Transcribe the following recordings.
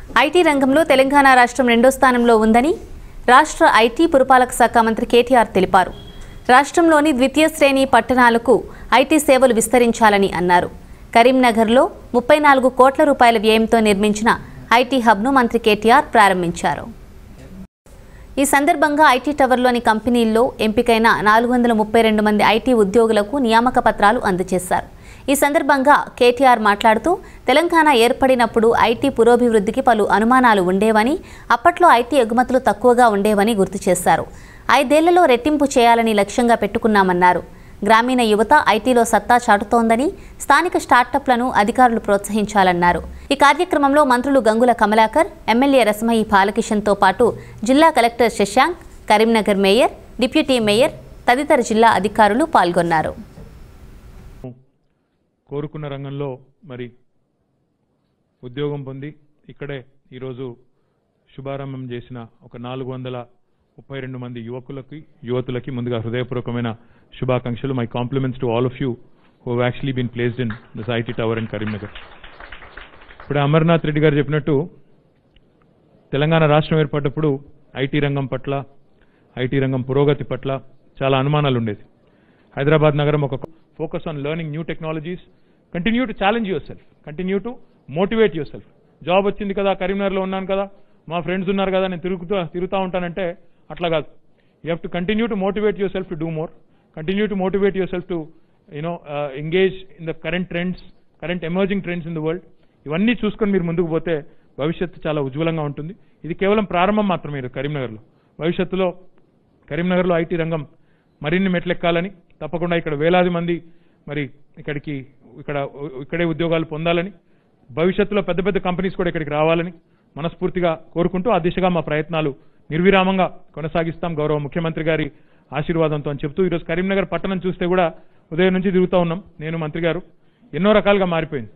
IT రంగంలో తెలంగాణ రాష్ట్రం రెండో స్థానంలో ఉందని రాష్ట్ర ఐటీ పురపాలక శాఖ మంత్రి కేటీఆర్ తెలిపారు రాష్ట్రంలోని ద్వితీయ శ్రేణి పట్టణాలకు ఐటీ సేవలు విస్తరించాలని అన్నారు కరీంనగర్లో ముప్పై నాలుగు కోట్ల రూపాయల వ్యయంతో నిర్మించిన ఐటీ హబ్ను మంత్రి కేటీఆర్ ప్రారంభించారు ఈ సందర్భంగా ఐటీ టవర్లోని కంపెనీల్లో ఎంపికైన నాలుగు వందల ముప్పై రెండు మంది ఐటీ ఉద్యోగులకు నియామక పత్రాలు అందజేశారు ఈ సందర్భంగా కేటీఆర్ మాట్లాడుతూ తెలంగాణ ఏర్పడినప్పుడు ఐటీ పురోభివృద్ధికి పలు అనుమానాలు ఉండేవని అప్పట్లో ఐటీ ఎగుమతులు తక్కువగా ఉండేవని గుర్తు చేశారు ఐదేళ్లలో రెట్టింపు చేయాలని లక్ష్యంగా పెట్టుకున్నామన్నారు గ్రామీణ యువత ఐటీలో సత్తా చాటుతోందని స్థానిక స్టార్టప్లను అధికారులు ప్రోత్సహించాలన్నారు ఈ కార్యక్రమంలో మంత్రులు గంగుల కమలాకర్ ఎమ్మెల్యే రసమయి బాలకిషన్తో పాటు జిల్లా collector Shashank Karimnagar mayor deputy mayor తదితర జిల్లా అధికారులు పాల్గొన్నారు కోరుకున్న రంగంలో మరి ఉద్యోగం పొంది ఇక్కడే ఈరోజు శుభారంభం చేసిన ఒక నాలుగు వందల ముప్పై రెండు మంది యువకులకి యువతులకి ముందుగా హృదయపూర్వకమైన శుభాకాంక్షలు my compliments to all of you who actually been placed in this IT tower in Karimnagar ఇప్పుడు అమర్నాథ్ రెడ్డి గారు చెప్పినట్టు తెలంగాణ రాష్ట్రం ఏర్పడ్డప్పుడు ఐటీ రంగం పట్ల ఐటీ రంగం పురోగతి పట్ల చాలా అనుమానాలు ఉండేది హైదరాబాద్ నగరం ఒక focus on learning new technologies continue to challenge yourself continue to motivate yourself job వచ్చింది కదా కరీంనగర్లో ఉన్నాను కదా మా ఫ్రెండ్స్ ఉన్నారు కదా నేను తిరుగుతూ తిరుగుతూ ఉంటానంటే అట్లా కాదు you have to continue to motivate yourself to do more continue to motivate yourself to you know engage in the current trends current emerging trends in the world ఇవన్నీ చూసుకొని మీరు ముందుకు పోతే భవిష్యత్తు చాలా ఉజ్వలంగా ఉంటుంది ఇది కేవలం ప్రారంభం మాత్రమే ఇది కరీంనగర్లో భవిష్యత్తులో కరీంనగర్లో ఐటీ రంగం మరిన్ని మెట్లెక్కాలని తప్పకుండా ఇక్కడ వేలాది మంది మరి ఇక్కడికి ఇక్కడ ఇక్కడే ఉద్యోగాలు పొందాలని భవిష్యత్తులో పెద్ద పెద్ద కంపెనీస్ కూడా ఇక్కడికి రావాలని మనస్ఫూర్తిగా కోరుకుంటూ ఆ దిశగా మా ప్రయత్నాలు నిర్విరామంగా కొనసాగిస్తాం గౌరవ ముఖ్యమంత్రి గారి ఆశీర్వాదంతో అని చెప్తూ ఈరోజు కరీంనగర్ పట్టణం చూస్తే కూడా ఉదయం నుంచి తిరుగుతూ ఉన్నాం నేను మంత్రి గారు ఎన్నో రకాలుగా మారిపోయింది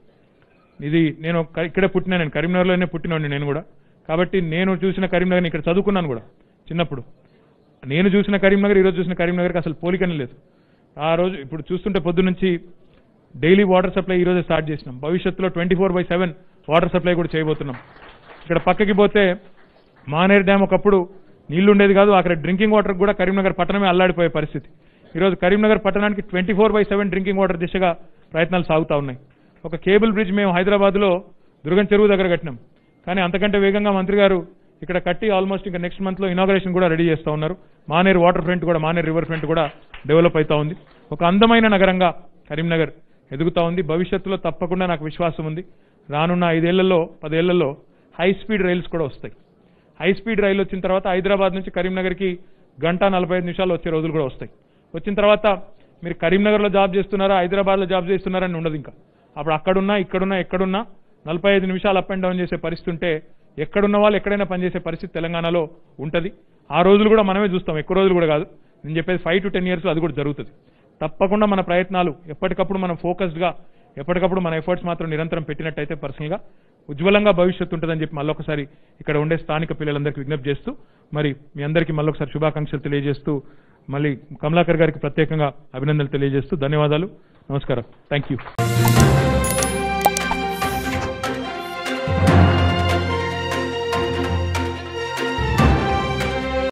ఇది నేను క- ఇక్కడే పుట్టినా నేను కరీంనగర్లోనే పుట్టినోడిని నేను కూడా కాబట్టి నేను చూసిన కరీంనగర్ ఇక్కడ చదువుకున్నాను కూడా చిన్నప్పుడు నేను చూసిన కరీంనగర్ ఈరోజు చూసిన కరీంనగర్కి అసలు పోలికనే లేదు ఆ రోజు ఇప్పుడు చూస్తుంటే పొద్దు నుంచి డైలీ వాటర్ సప్లై ఈ రోజే స్టార్ట్ చేసినాం భవిష్యత్తులో twenty four by seven water supply కూడా చేయబోతున్నాం ఇక్కడ పక్కకి పోతే మానేరు డ్యామ్ ఒకప్పుడు నీళ్లు ఉండేది కాదు అక్కడ డ్రింకింగ్ వాటర్ కూడా కరీంనగర్ పట్టణమే అల్లాడిపోయే పరిస్థితి ఈరోజు కరీంనగర్ పట్టణానికి twenty four by seven drinking water దిశగా ప్రయత్నాలు సాగుతా ఉన్నాయి ఒక కేబుల్ బ్రిడ్జ్ మేము హైదరాబాద్లో దుర్గం చెరువు దగ్గర కట్టినాం కానీ అంతకంటే వేగంగా మంత్రి గారు ఇక్కడ కట్టి ఆల్మోస్ట్ ఇంకా నెక్స్ట్ మంత్ లో ఇనాగరేషన్ కూడా రెడీ చేస్తా ఉన్నారు మానేరు వాటర్ ఫ్రంట్ కూడా మానేరు రివర్ ఫ్రంట్ కూడా డెవలప్ అవుతా ఉంది ఒక అందమైన నగరంగా కరీంనగర్ ఎదుగుతా ఉంది భవిష్యత్తులో తప్పకుండా నాకు విశ్వాసం ఉంది రానున్న ఐదేళ్లలో పదేళ్లలో హై స్పీడ్ రైల్స్ కూడా వస్తాయి హై స్పీడ్ రైలు వచ్చిన తర్వాత హైదరాబాద్ నుంచి కరీంనగర్కి గంట నలభై ఐదు నిమిషాలు వచ్చే రోజులు కూడా వస్తాయి వచ్చిన తర్వాత మీరు కరీంనగర్లో జాబ్ చేస్తున్నారా హైదరాబాద్లో జాబ్ చేస్తున్నారా అని ఉండదు ఇంకా అప్పుడు అక్కడున్నా ఇక్కడున్నా ఎక్కడున్నా నలభై ఐదు నిమిషాలు అప్ అండ్ డౌన్ చేసే పరిస్థితి ఉంటే ఎక్కడున్న వాళ్ళు ఎక్కడైనా పనిచేసే పరిస్థితి తెలంగాణలో ఉంటుంది ఆ రోజులు కూడా మనమే చూస్తాం ఎక్కువ రోజులు కూడా కాదు నేను చెప్పేది ఫైవ్ టు టెన్ ఇయర్స్ అది కూడా జరుగుతుంది తప్పకుండా మన ప్రయత్నాలు ఎప్పటికప్పుడు మనం ఫోకస్డ్గా ఎప్పటికప్పుడు మన ఎఫర్ట్స్ మాత్రం నిరంతరం పెట్టినట్టయితే పర్సనల్గా ఉజ్వలంగా భవిష్యత్తు ఉంటుందని చెప్పి మళ్ళొకసారి ఇక్కడ ఉండే స్థానిక పిల్లలందరికీ విజ్ఞప్తి చేస్తూ మరి మీ అందరికీ మళ్ళొకసారి శుభాకాంక్షలు తెలియజేస్తూ మళ్ళీ కమలాకర్ గారికి ప్రత్యేకంగా అభినందనలు తెలియజేస్తూ ధన్యవాదాలు నమస్కారం థ్యాంక్ యూ